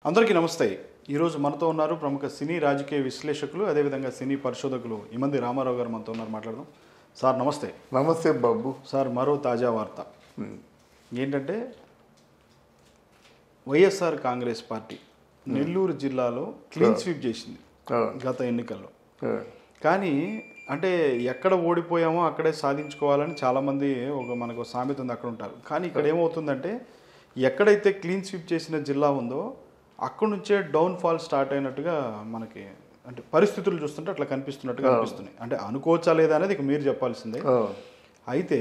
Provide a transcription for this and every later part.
అందరికీ నమస్తే ఈరోజు మనతో ఉన్నారు ప్రముఖ సినీ రాజకీయ విశ్లేషకులు అదేవిధంగా సినీ పరిశోధకులు ఇమంది రామారావు గారు మనతో ఉన్నారు మాట్లాడదాం సార్ నమస్తే నమస్తే బాబు సార్ మరో తాజా వార్త ఏంటంటే వైఎస్ఆర్ కాంగ్రెస్ పార్టీ నెల్లూరు జిల్లాలో క్లీన్ స్వీప్ చేసింది అవును. గత ఎన్నికల్లో అవును. కానీ అంటే ఎక్కడ ఓడిపోయామో అక్కడే సాధించుకోవాలని చాలామంది ఒక మనకు ఒక సామెత ఉంది అక్కడ ఉంటారు కానీ ఇక్కడ ఏమవుతుందంటే ఎక్కడైతే క్లీన్ స్వీప్ చేసిన జిల్లా ఉందో అక్కడ నుంచే డౌన్ ఫాల్ స్టార్ట్ అయినట్టుగా మనకి అంటే పరిస్థితులు చూస్తుంటే అట్లా కనిపిస్తున్నట్టుగా అనిపిస్తున్నాయి అంటే అనుకోవచ్చా లేదా అనేది ఇక మీరు చెప్పాల్సిందే అవును. అయితే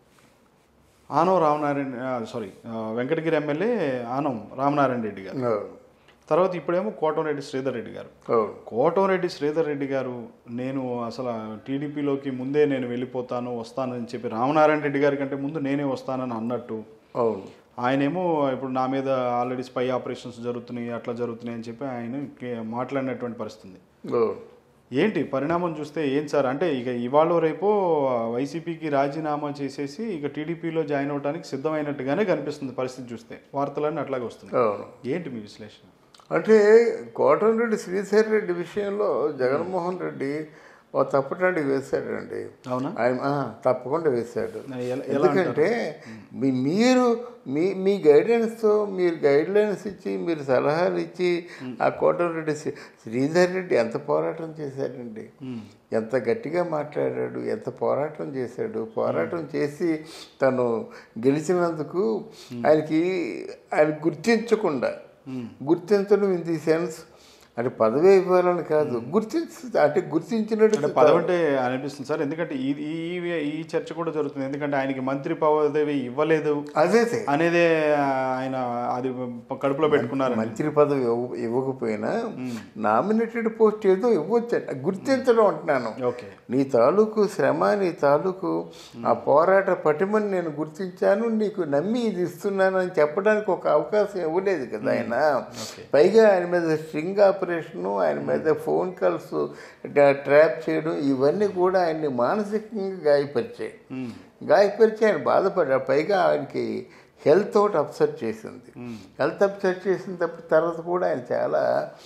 ఆనం రామనారాయణ సారీ వెంకటగిరి ఎమ్మెల్యే ఆనం రామనారాయణ రెడ్డి గారు అవును. తర్వాత ఇప్పుడేమో కోటంరెడ్డి శ్రీధర్ రెడ్డి గారు అవును. కోటంరెడ్డి శ్రీధర్ రెడ్డి గారు నేను అసలు టీడీపీలోకి ముందే నేను వెళ్ళిపోతాను వస్తానని చెప్పి రామనారాయణ రెడ్డి గారి కంటే ముందు నేనే వస్తానని అన్నట్టు అవును ఆయనేమో ఇప్పుడు నా మీద ఆల్రెడీ స్పై ఆపరేషన్స్ జరుగుతున్నాయి అట్లా జరుగుతున్నాయి అని చెప్పి ఆయన కే- మాట్లాడినటువంటి పరిస్థితి ఉంది. అవును. ఏంటి పరిణామం చూస్తే ఏం సార్ అంటే ఇక ఇవాళ రేపో వైసీపీకి రాజీనామా చేసేసి ఇక టీడీపీలో జాయిన్ అవడానికి సిద్ధమైనట్టుగానే కనిపిస్తుంది పరిస్థితి చూస్తే వార్తలన్నీ అట్లాగే వస్తున్నాయి అవును ఏంటి మీ విశ్లేషణ అంటే కోటంరెడ్డి శ్రీధర్ రెడ్డి విషయంలో జగన్మోహన్ రెడ్డి ఓ తప్పటానికి వేశాడండి అవునా ఆయన ఆ, తప్పకుండా వేశాడు ఎలా- ఎలా ఎందుకంటే మీ- మీరు మీ మీ గైడెన్స్తో మీరు గైడ్ లైన్స్ ఇచ్చి మీరు సలహాలు ఇచ్చి ఆ కోటరెడ్డి శ్రీ- శ్రీధర్ రెడ్డి ఎంత పోరాటం చేశాడండి ఎంత గట్టిగా మాట్లాడాడు ఎంత పోరాటం చేశాడు పోరాటం చేసి తను గెలిచినందుకు ఆయనకి ఆయన గుర్తించకుండా గుర్తించడం ఇన్ ది సెన్స్ అంటే పదవి ఇవ్వాలని కాదు గుర్తించ అంటే గుర్తించినట్టు అంటే పదవంటే అనిపిస్తుంది సార్ ఎందుకంటే ఈ ఈ ఈ చర్చ కూడా జరుగుతుంది ఎందుకంటే ఆయనకి మంత్రి పదవి ఇవ్వలేదు అదే అనేదే ఆయన అది కడుపులో పెట్టుకున్నారు మంత్రి పదవి ఇవ్వ- ఇవ్వకపోయినా నామినేటెడ్ పోస్ట్ ఏదో ఇవ్వచ్చు గుర్తించడం అంటున్నాను ఓకే నీ తాలూకు శ్రమ నీ తాలూకు ఆ పోరాట పటిమని నేను గుర్తించాను నీకు నమ్మి ఇది ఇస్తున్నాను అని చెప్పడానికి ఒక అవకాశం ఇవ్వలేదు కదా ఆయన పైగా ఆయన మీద స్ట్రింగ్ ఆపరేషను ఆయన మీద ఫోన్ కాల్స్ ట్రాప్ చేయడం ఇవన్నీ కూడా ఆయన్ని మానసికంగా గాయపరిచాయి గాయపరిచి ఆయన బాధపడ్డాడు పైగా ఆయనకి హెల్త్ ఒకటి అప్సెట్ చేసింది హెల్త్ అప్సెట్ చేసిన తప్ప తర్వాత కూడా ఆయన చాలా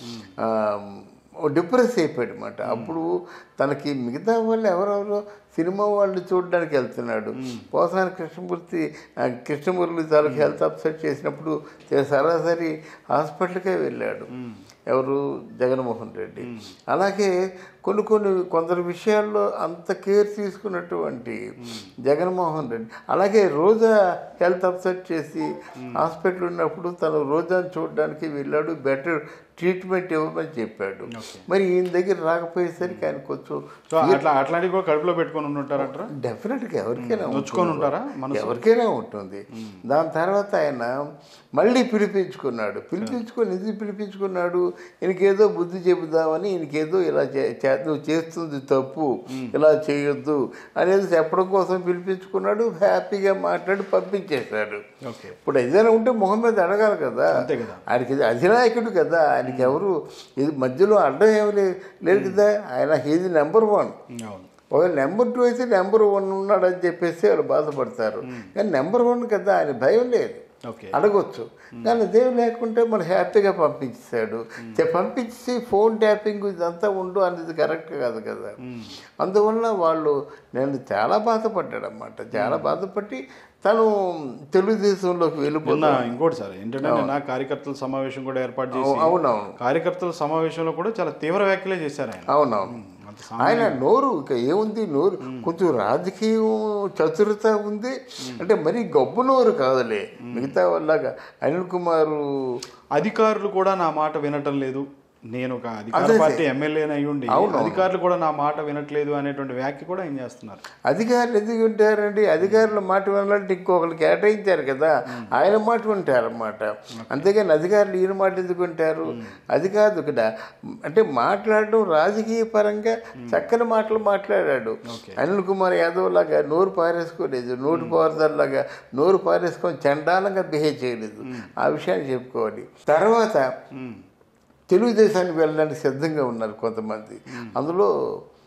డిప్రెస్ అయిపోయాడు అనమాట అప్పుడు తనకి మిగతా వాళ్ళు ఎవరెవరో సినిమా వాళ్ళు చూడడానికి వెళ్తున్నాడు పోసాని కృష్ణమూర్తి ఆ, కృష్ణమూర్తి తాలూకు హెల్త్ అప్సెట్ చేసినప్పుడు సరాసరి హాస్పిటల్కే వెళ్ళాడు ఎవరు జగన్మోహన్ రెడ్డి అలాగే కొన్ని కొన్ని కొందరు విషయాల్లో అంత కేర్ తీసుకున్నటువంటి జగన్మోహన్ రెడ్డి అలాగే రోజా హెల్త్ అప్సెట్ చేసి హాస్పిటల్ ఉన్నప్పుడు తను రోజాను చూడడానికి వెళ్ళాడు బెటర్ ట్రీట్మెంట్ ఇవ్వమని చెప్పాడు మరి ఈయన దగ్గర రాకపోయేసరికి ఆయన కొంచెం సో అట్లా అట్లాంటివి కూడా కడుపులో పెట్టుకొని ఉంటారంటారా డెఫినెట్గా ఎవరికైనా నొచ్చుకొని ఉంటారా మనసు ఎవరికైనా ఉంటుంది దాని తర్వాత ఆయన మళ్ళీ పిలిపించుకున్నాడు పిలిపించుకొని ఎందుకు పిలిపించుకున్నాడు ఈయనకేదో బుద్ధి చెబుదామని ఈయనకేదో ఇలా చే- చే- నువ్వు చేస్తుంది తప్పు ఇలా చేయొద్దు అనేది చెప్పడం కోసం పిలిపించుకున్నాడు హ్యాపీగా మాట్లాడి పంపించేశాడు ఓకే ఇప్పుడు ఏదైనా ఉంటే మొహం మీద అడగాలి కదా అంతే కదా ఆయనకి ఇది అధినాయకుడు కదా ఆయనకి ఎవరు ఇది మధ్యలో అడ్డం ఏమి లే- లేదు కదా ఆయన ఇది నెంబర్ వన్ అవును ఒక నెంబర్ టూ అయితే నెంబర్ వన్ ఉన్నాడని చెప్పేసి వాళ్ళు బాధపడతారు కానీ నెంబర్ వన్ కదా ఆయన భయం లేదు ఓకే అడగొచ్చు కానీ అదేం లేకుంటే మరి హ్యాపీగా పంపించేశాడు చె- పంపించి ఫోన్ ట్యాపింగ్ ఇదంతా ఉండు అనేది కరెక్ట్ కాదు కదా అందువల్ల వాళ్ళు నేను చాలా బాధపడ్డాడు అనమాట చాలా బాధపడి తను తెలుగుదేశంలోకి మొన్న వెళ్ళిపోతా ఇంకోటి సార్ ఏంటంటే నిన్న కార్యకర్తల సమావేశం కూడా ఏర్పాటు చేసి అవునవును కార్యకర్తల సమావేశంలో కూడా చాలా తీవ్ర వ్యాఖ్యలే చేశారు ఆయన అవునవును అంత సా- ఆయన నోరు ఇక ఏముంది నోరు కొంచెం రాజకీయం చతురత ఉంది అంటే మరీ గబ్బు నోరు కాదులే మిగతా వాళ్ళగా అనిల్ కుమారు అధికారులు కూడా నా మాట వినటం లేదు నేను ఒక అధికార పార్టీ ఎమ్మెల్యేని అయి ఉండి అధికారులు కూడా నా మాట వినట్లేదు అనేటువంటి వ్యాఖ్య కూడా ఏం చేస్తున్నారు అధికారులు ఎందుకు వింటారండి అధికారుల మాట వినాలంటే ఇంకొకరు కేటాయించారు కదా ఆయన మాట వింటారన్నమాట అంతేగాని అధికారులు ఈయన మాట ఎందుకు వింటారు అది కాదు ఇక్కడ అంటే మాట్లాడడం రాజకీయ పరంగా చక్కని మాటలు మాట్లాడాడు అనిల్ కుమార్ యాదవ్ లాగా నోరు పారేసుకోలేదు నోటు పారుదలలాగా నోరు పారేసుకొని చండాలంగా బిహేవ్ చేయలేదు ఆ విషయాన్ని చెప్పుకోవాలి తర్వాత తెలుగుదేశానికి వెళ్ళడానికి సిద్ధంగా ఉన్నారు కొంతమంది అందులో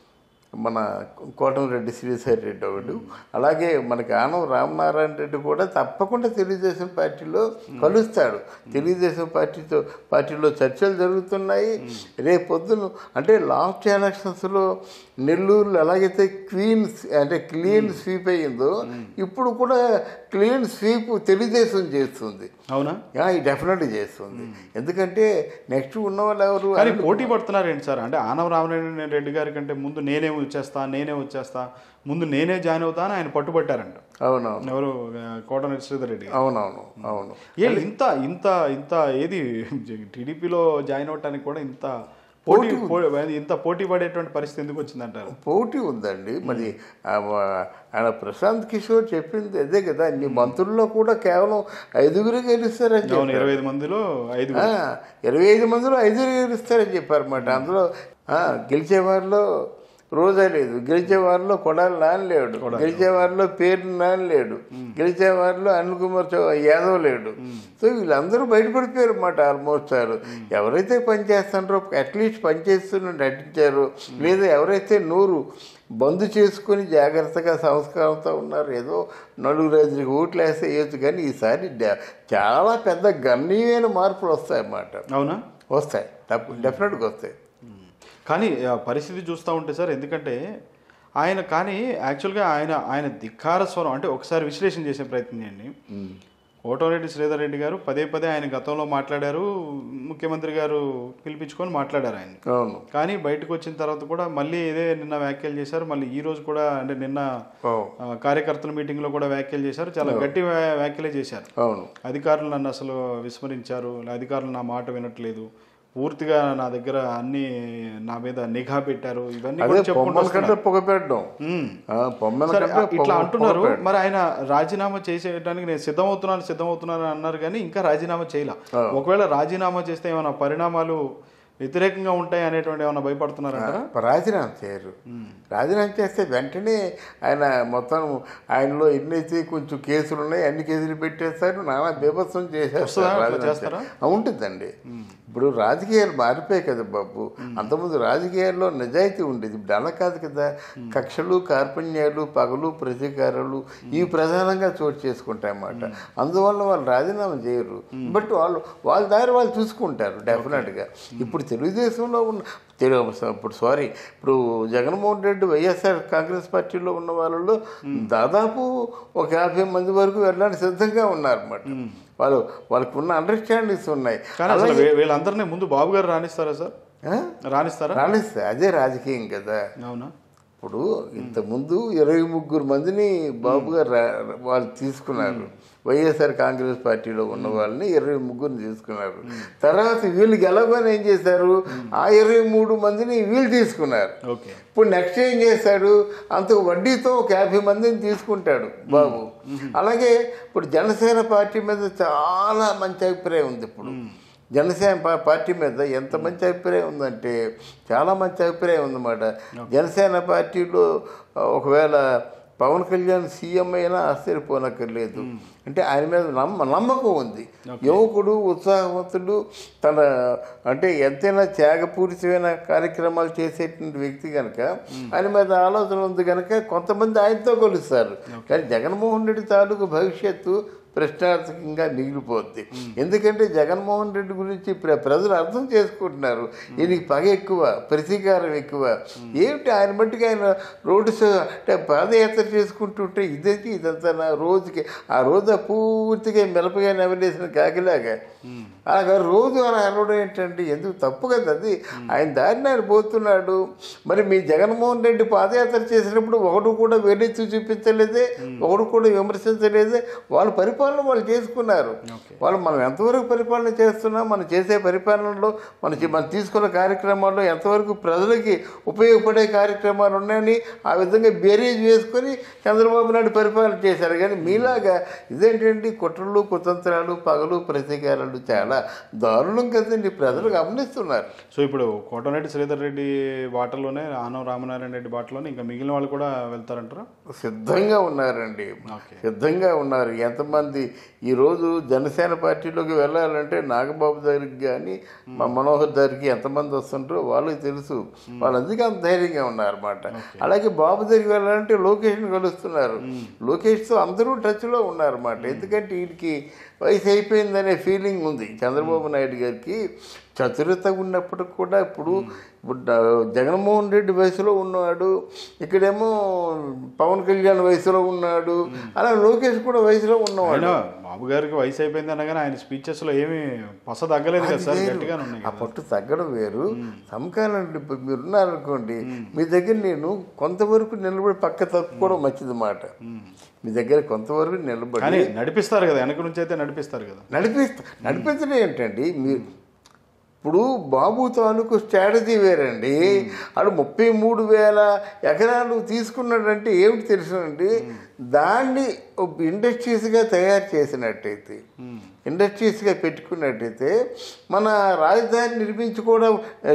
మన కోటమిరెడ్డి శ్రీధర్ రెడ్డి ఒకడు అలాగే మనకి ఆనం రామనారాయణ రెడ్డి కూడా తప్పకుండా తెలుగుదేశం పార్టీలో కలుస్తాడు తెలుగుదేశం పార్టీతో పార్టీలో చర్చలు జరుగుతున్నాయి రేపు పొద్దున అంటే లాస్ట్ ఎలక్షన్స్లో నెల్లూరులో ఎలాగైతే క్లీన్ అంటే క్లీన్ స్వీప్ అయ్యిందో ఇప్పుడు కూడా క్లీన్ స్వీప్ తెలుగుదేశం చేస్తుంది అవునా డెఫినెట్గా చేస్తుంది ఎందుకంటే నెక్స్ట్ ఉన్న వాళ్ళు ఎవరు కానీ పోటీ పడుతున్నారు ఏంటి సార్ అంటే ఆనవ రామనారాయణ రెడ్డి గారి కంటే ముందు నేనే వచ్చేస్తా నేనే వచ్చేస్తా ముందు నేనే జాయిన్ అవుతా అని ఆయన పట్టుబట్టారంట అవునవును ఎవరు కోటనేటి శ్రీధర్ రెడ్డి గారు అవునవును అవును ఏ ఇంత ఇంత ఇంత ఏది టీడీపీలో జాయిన్ అవడానికి కూడా ఇంత పోటీ పో- ఇంత పోటీ పడేటువంటి పరిస్థితి ఎందుకు వచ్చిందంటారు పోటీ ఉందండి మరి ఆ- ఆయన ప్రశాంత్ కిషోర్ చెప్పింది అదే కదా నీ మంత్రుల్లో కూడా కేవలం ఐదుగురు గెలుస్తారని అవును చెప్పారు ఇరవై ఐదు మందిలో ఐదు ఆ, ఇరవై ఐదు మందిలో ఐదుగురు గెలుస్తారని చెప్పారన్నమాట అందులో ఆ, గెలిచేవారిలో రోజా లేదు గెలిచేవారిలో కొడాలి నాని లేడు గెలిచేవారిలో పేరు నాని లేడు గెలిచేవారిలో అనిల్ కుమార్ చౌ- యాదవ్ లేడు సో వీళ్ళందరూ బయటపడిపోయారు అన్నమాట ఆల్మోస్ట్ ఆల్ ఎవరైతే పనిచేస్తున్నారో అట్లీస్ట్ పనిచేస్తున్న నటించారు లేదా ఎవరైతే నోరు బంద్ చేసుకొని జాగ్రత్తగా సంస్కారంతో ఉన్నారు ఏదో నలుగురు ఐదుగురికి ఓట్లు వేస్తే వేయచ్చు కానీ ఈసారి డ- చాలా పెద్ద గణనీయమైన మార్పులు వస్తాయన్నమాట అవునా వస్తాయి తప్పు డెఫినెట్గా వస్తాయి కానీ ఆ పరిస్థితి చూస్తూ ఉంటే సార్ ఎందుకంటే ఆయన కానీ యాక్చువల్గా ఆయన ఆయన ధిక్కార స్వరం అంటే ఒకసారి విశ్లేషణ చేసే ప్రయత్నం చేయండి కోటమిరెడ్డి శ్రీధర్ రెడ్డి గారు పదే పదే ఆయన గతంలో మాట్లాడారు ముఖ్యమంత్రి గారు పిలిపించుకొని మాట్లాడారు ఆయన అవును కానీ బయటకు వచ్చిన తర్వాత కూడా మళ్ళీ ఇదే నిన్న వ్యాఖ్యలు చేశారు మళ్ళీ ఈ రోజు కూడా అంటే నిన్న ఓ, ఆ, కార్యకర్తల మీటింగ్లో కూడా వ్యాఖ్యలు చేశారు చాలా గట్టి వ్యా- వ్యాఖ్యలే చేశారు అవును అధికారులు నన్ను అసలు విస్మరించారు అధికారులు నా మాట వినట్లేదు పూర్తిగా నా దగ్గర అన్ని నా మీద నిఘా పెట్టారు ఇవన్నీ అదే కూడా చెప్పుకుంటూ పొమ్మల కంటే వస్తున్నారు. పొగ పెట్టడం ఉమ్. ఆ, పొమ్మల సరే, కంటే ఇట్లా పొగ- అంటున్నారు పొగ పెట్టడం. మరి ఆయన రాజీనామా చేసేయడానికి నేను సిద్ధమవుతున్నాను సిద్ధమవుతున్నాను అని అన్నారు కానీ ఇంకా రాజీనామా చేయలే ఒకవేళ రాజీనామా చేస్తే ఏమైనా పరిణామాలు వ్యతిరేకంగా ఉంటాయి అనేటువంటి ఏమైనా భయపడుతున్నారంటారా రాజీనామా చేయరు రాజీనామా చేస్తే వెంటనే ఆయన మొత్తం ఆయనలో ఎన్నైతే కొంచెం కేసులు ఉన్నాయి అన్ని కేసులు పెట్టేస్తారు నానా బీభత్సం చేసేస్తారు వస్తుందా? అట్లా రాజీనామా చేస్తారా? చేస్తే. ఆ, ఉంటుందండి ఇప్పుడు రాజకీయాలు మారిపోయాయి కదా బాబు అంతకుముందు రాజకీయాల్లో నిజాయితీ ఉండేది ఇప్పుడు అలా కాదు కదా కక్షలు కార్పణ్యాలు పగలు ప్రతీకారాలు ఇవి ప్రధానంగా చోటు చేసుకుంటాయి అన్నమాట అందువల్ల వాళ్ళు రాజీనామా చేయరు బట్ వాళ్ళు వాళ్ళ దారి వాళ్ళు చూసుకుంటారు డెఫినెట్గా ఇప్పుడు తెలుగుదేశంలో ఉన్న తెలుగు ఇప్పుడు సారీ ఇప్పుడు జగన్మోహన్ రెడ్డి వైఎస్ఆర్ కాంగ్రెస్ పార్టీలో ఉన్న వాళ్ళలో దాదాపు ఒక యాభై మంది వరకు వెళ్ళడానికి సిద్ధంగా ఉన్నారన్నమాట వాళ్ళు వాళ్ళకు ఉన్న అండర్స్టాండింగ్స్ ఉన్నాయి కానీ అసలు వీ- వీళ్ళందరినీ ముందు బాబు గారు రాణిస్తారా సార్ ఆ? రాణిస్తారా రాణిస్తే అదే రాజకీయం కదా అవునా ఇప్పుడు ఇంతకుముందు ఇరవై ముగ్గురు మందిని బాబు గారు రా- వాళ్ళు తీసుకున్నారు వైఎస్ఆర్ కాంగ్రెస్ పార్టీలో ఉన్న వాళ్ళని ఇరవై ముగ్గురిని తీసుకున్నారు తర్వాత వీళ్ళు గెలవని ఏం చేశారు ఆ ఇరవై మూడు మందిని వీళ్ళు తీసుకున్నారు ఓకే ఇప్పుడు నెక్స్ట్ ఏం చేస్తాడు అంత వడ్డీతో ఒక యాభై మందిని తీసుకుంటాడు బాబు అలాగే ఇప్పుడు జనసేన పార్టీ మీద చాలా మంచి అభిప్రాయం ఉంది ఇప్పుడు జనసేన పా- పార్టీ మీద ఎంత మంచి అభిప్రాయం ఉందంటే చాలా మంచి అభిప్రాయం ఉందన్నమాట జనసేన పార్టీలో ఆ, ఒకవేళ పవన్ కళ్యాణ్ సీఎం అయినా ఆశ్చర్యపోనక్కర్లేదు అంటే ఆయన మీద నమ్మ నమ్మకం ఉంది యువకుడు ఉత్సాహవంతుడు తన అంటే ఎంతైనా త్యాగపూరితమైన కార్యక్రమాలు చేసేటువంటి వ్యక్తి కనుక ఆయన మీద ఆలోచన ఉంది కనుక కొంతమంది ఆయనతో కొలుస్తారు కానీ జగన్మోహన్ రెడ్డి తాలూకు భవిష్యత్తు ప్రశ్నార్థకంగా మిగిలిపోద్ది ఎందుకంటే జగన్మోహన్ రెడ్డి గురించి ప్ర- ప్రజలు అర్థం చేసుకుంటున్నారు ఈయనకి పగ ఎక్కువ ప్రతీకారం ఎక్కువ ఏమిటి ఆయన మట్టికి ఆయన రోడ్డు స- అంటే పాదయాత్ర చేసుకుంటుంటే ఇదేంటి ఇదంతా నా రోజుకి ఆ రోజు పూర్తిగా మిరపగా నెవలేసిన కాకిలాగా అలాగా రోజు అలా అనడం ఏంటంటే ఎందుకు తప్పు కదా అది ఆయన దారిని ఆయన పోతున్నాడు మరి మీ జగన్మోహన్ రెడ్డి పాదయాత్ర చేసినప్పుడు ఒకడు కూడా వెన్నెత్తి చూపించలేదే ఒకడు కూడా విమర్శించలేదే వాళ్ళ పరిపాలన వాళ్ళు చేసుకున్నారు వాళ్ళు మనం ఎంతవరకు పరిపాలన చేస్తున్నాం మనం చేసే పరిపాలనలో మన చే- మనం తీసుకున్న కార్యక్రమాల్లో ఎంతవరకు ప్రజలకి ఉపయోగపడే కార్యక్రమాలు ఉన్నాయని ఆ విధంగా బేరీజ్ వేసుకొని చంద్రబాబు నాయుడు పరిపాలన చేశారు కానీ మీలాగా ఇదేంటండి కుట్రలు కుతంత్రాలు పగలు ప్రతీకారాలు చాలా దారుణం కదండి ప్రజలు గమనిస్తున్నారు సో ఇప్పుడు కోటమిరెడ్డి శ్రీధర్ రెడ్డి బాటలోనే ఆనవ రామనారాయణ రెడ్డి బాటలోనే ఇంకా మిగిలిన వాళ్ళు కూడా వెళ్తారంటారా సిద్ధంగా ఉన్నారండి ఓకే సిద్ధంగా ఉన్నారు ఎంతమంది చాలామంది ఈరోజు జనసేన పార్టీలోకి వెళ్ళాలంటే నాగబాబు దగ్గరికి కానీ మా మనోహర్ దగ్గరికి ఎంతమంది వస్తుంటారో వాళ్ళకి తెలుసు వాళ్ళు అందుకే అంత ధైర్యంగా ఉన్నారన్నమాట అలాగే బాబు దగ్గరికి వెళ్ళాలంటే లోకేష్ని కలుస్తున్నారు లోకేష్తో అందరూ టచ్లో ఉన్నారన్నమాట ఎందుకంటే వీడికి వయసు అయిపోయిందనే ఫీలింగ్ ఉంది చంద్రబాబు నాయుడు గారికి చతురత ఉన్నప్పటికి కూడా ఇప్పుడు ఇప్పుడు డ- జగన్మోహన్ రెడ్డి వయసులో ఉన్నాడు ఇక్కడేమో పవన్ కళ్యాణ్ వయసులో ఉన్నాడు అలా లోకేష్ కూడా వయసులో ఉన్నవాడు ఆయన బాబు గారికి వయసు అయిపోయింది అనగానే ఆయన స్పీచెస్ లో ఏమి పస తగ్గలేదు కదా సార్ గట్టిగానే ఉన్నాయి ఆ పట్టు తగ్గడం వేరు సమకాలం ఇప్పుడు మీరు ఉన్నారనుకోండి మీ దగ్గర నేను కొంతవరకు నిలబడి పక్క తప్పుకోవడం మంచిది మాట మీ దగ్గర కొంతవరకు నిలబడి కానీ నడిపిస్తారు కదా వెనక నుంచి అయితే నడిపిస్తారు కదా నడిపిస్తా నడిపించడం ఏంటండి మీరు ఇప్పుడు బాబు తాలూకు స్ట్రాటజీ వేరండి ఆడు ముప్పై మూడు వేల ఎకరాలు తీసుకున్నాడంటే ఏమిటి తెలుసునండి దాన్ని ఒక ఇండస్ట్రీస్గా తయారు చేసినట్టయితే ఇండస్ట్రీస్గా పెట్టుకున్నట్టయితే మన రాజధాని నిర్మించుకోవడం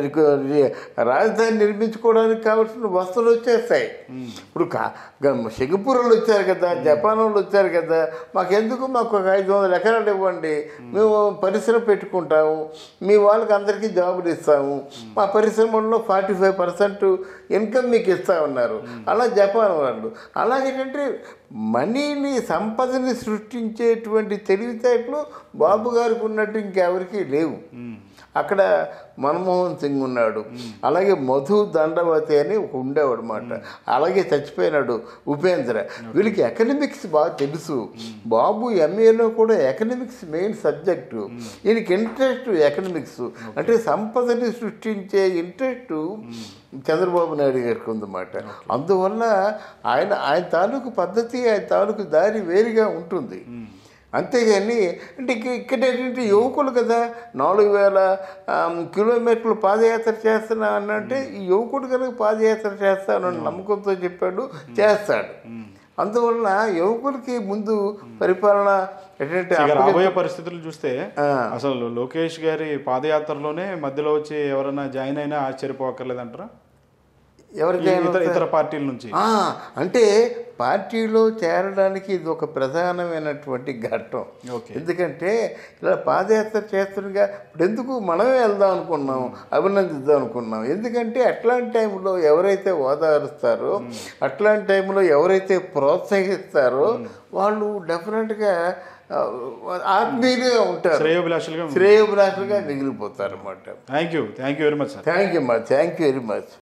రాజధాని నిర్మించుకోవడానికి కావాల్సిన వస్తువులు వచ్చేస్తాయి ఇప్పుడు కా గ- సింగపూర్ వాళ్ళు వచ్చారు కదా జపాన్ వాళ్ళు వచ్చారు కదా మాకెందుకు మాకు ఒక ఐదు వందల ఎకరాలు ఇవ్వండి మేము పరిశ్రమ పెట్టుకుంటాము మీ వాళ్ళకి అందరికీ జాబులు ఇస్తాము మా పరిశ్రమల్లో ఫార్టీ ఫైవ్ పర్సెంట్ ఇన్కమ్ మీకు ఇస్తా ఉన్నారు అలా జపాన్ వాళ్ళు అలాగేంటంటే మనీని సంపదని సృష్టించేటువంటి తెలివితేటలు బాబు గారికి ఉన్నట్టు ఇంకెవరికి లేవు అక్కడ మన్మోహన్ సింగ్ ఉన్నాడు అలాగే మధు దండవతి అని ఒక ఉండేవాడు అనమాట అలాగే చచ్చిపోయినాడు ఉపేంద్ర వీళ్ళకి ఎకనమిక్స్ బాగా తెలుసు బాబు ఎంఏలో కూడా ఎకనమిక్స్ మెయిన్ సబ్జెక్టు వీళ్ళకి ఇంట్రెస్ట్ ఎకనమిక్స్ అంటే సంపదని సృష్టించే ఇంట్రెస్ట్ చంద్రబాబు నాయుడు గారికి ఉందన్నమాట అందువల్ల ఆయన ఆయన తాలూకు పద్ధతి ఆయన తాలూకు దారి వేరుగా ఉంటుంది అంతేగాని అంటే ఇక- ఇక్కడ ఏంటంటే యువకులు కదా నాలుగు వేల ఆమ్, కిలోమీటర్లు పాదయాత్ర చేస్తున్నా అనంటే ఈ యువకుడు కనుక పాదయాత్ర చేస్తానని నమ్మకంతో చెప్పాడు చేస్తాడు అందువలన యువకులకి ముందు పరిపాలన ఏంటంటే ఇక అప్పగి- రాబోయే పరిస్థితులు చూస్తే ఆ. అసలు లోకేష్ గారి పాదయాత్రలోనే మధ్యలో వచ్చి ఎవరైనా జాయిన్ అయినా ఆశ్చర్యపోకర్లేదంటారా ఎవరు ఈ జాయిన్ ఇతర అవుతారు? ఇతర పార్టీల నుంచి ఆ, అంటే పార్టీలో చేరడానికి ఇది ఒక ప్రధానమైనటువంటి ఘట్టం ఓకే. ఎందుకంటే ఇలా పాదయాత్ర చేస్తుండగా ఇప్పుడు ఎందుకు మనమే వెళ్దాం అనుకున్నాం అభినందిద్దాం అనుకున్నాం ఎందుకంటే అట్లాంటి టైంలో ఎవరైతే ఓదారుస్తారో అట్లాంటి టైంలో ఎవరైతే ప్రోత్సహిస్తారో వాళ్ళు డెఫినెట్గా ఆ, ఆత్మీయులుగా ఉంటారు శ్రేయోభిలాషులుగా శ్రేయోభిలాషులుగా మిగిలిపోతారు అన్నమాట thank you thank you very much sir thank you మా థ్యాంక్ యూ వెరీ మచ్